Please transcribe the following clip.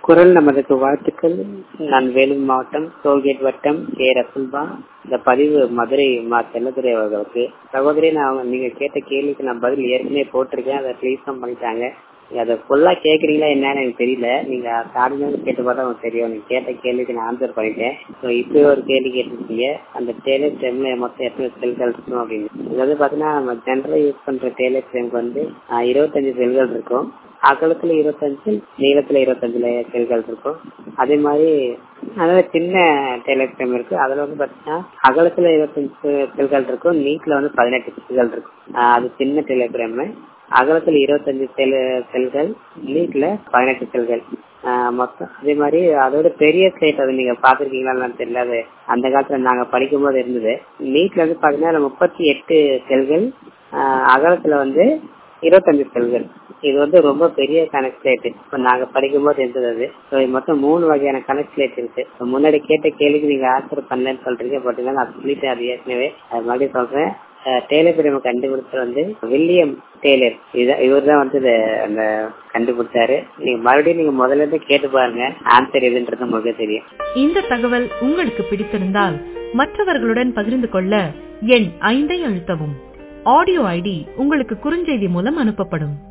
குரல் நமதுக்கு வாழ்த்துக்கள் நான் வேலூர் மாவட்டம் டோல்கேட் வட்டம் கே ரசுல்பா இந்த பதிவு மதுரை மா செல்லதுரை அவர்களுக்கு சகோதரி நான் நீங்க கேட்ட கேள்விக்கு நான் பதில் ஏற்கனவே போட்டிருக்கேன் அதை ப்ளீஸ் தான் பண்ணிட்டாங்க அதை ஃபுல்லா கேக்குறீங்களா என்னன்னு எனக்கு தெரியல நீங்க ஸ்டார்டிங்ல கேட்டு பார்த்தா உங்களுக்கு தெரியும் நீங்க கேட்ட கேள்விக்கு நான் ஆன்சர் பண்ணிட்டேன் ஸோ இப்போ ஒரு கேள்வி கேட்டிருக்கீங்க அந்த டேலர் ஃப்ரேம்ல மொத்தம் எத்தனை செல்கள் இருக்கும் அப்படின்னு இது வந்து பாத்தீங்கன்னா நம்ம ஜென்ரலா யூஸ் பண்ற டேலர் ஃப்ரேம்க்கு வந்து இருபத்தஞ்சு செல்கள் இருக்கும் அகலத்துல இருபத்தஞ்சு நீளத்துல இருபத்தஞ்சுல செல்கள் இருக்கும் அதே மாதிரி அதாவது சின்ன டெய்லர் ஃப்ரேம் இருக்கு அதுல வந்து பாத்தீங்கன்னா அகலத்துல இருபத்தஞ்சு செல்கள் இருக்கும் நீட்ல வந்து பதினெட்டு செல்கள் இருக்கும் அது சின்ன டெய்லர் ஃப்ரேம் அகலத்துல இருபத்தஞ்சு செல் செல்கள் நீட்ல பதினெட்டு செல்கள் மொத்தம் அதே மாதிரி அதோட பெரிய ஸ்லேட் அது நீங்க பாத்திருக்கீங்களா தெரியல அது அந்த காலத்துல நாங்க படிக்கும் போது இருந்தது நீட்ல வந்து பாத்தீங்கன்னா முப்பத்தி எட்டு செல்கள் அகலத்துல வந்து இருபத்தஞ்சு செல்கள் இது வந்து ரொம்ப பெரிய கனெக்ட் ஸ்லேட் இப்ப நாங்க படிக்கும் போது இருந்தது அது மொத்தம் மூணு வகையான கனெக்ட் ஸ்லேட் இருக்கு முன்னாடி கேட்ட கேள்விக்கு நீங்க ஆன்சர் பண்ணலன்னு சொல்றீங்க பட் நான் சொல்லிட்டேன் அது ஏற்கனவே அது மறுபடியும் சொல்றேன் டேலர் பிரேம கண்டுபிடிச்சது வந்து வில்லியம் டேலர் இவர் தான் வந்து அந்த கண்டுபிடிச்சாரு நீங்க மறுபடியும் நீங்க முதல்ல இருந்து கேட்டு பாருங்க ஆன்சர் எதுன்றது உங்களுக்கு தெரியும் இந்த தகவல் உங்களுக்கு பிடித்திருந்தால் மற்றவர்களுடன் பகிர்ந்து கொள்ள எண் ஐந்தை அழுத்தவும் ஆடியோ ஐடி உங்களுக்கு குறுஞ்செய்தி மூலம் அனுப்பப்படும்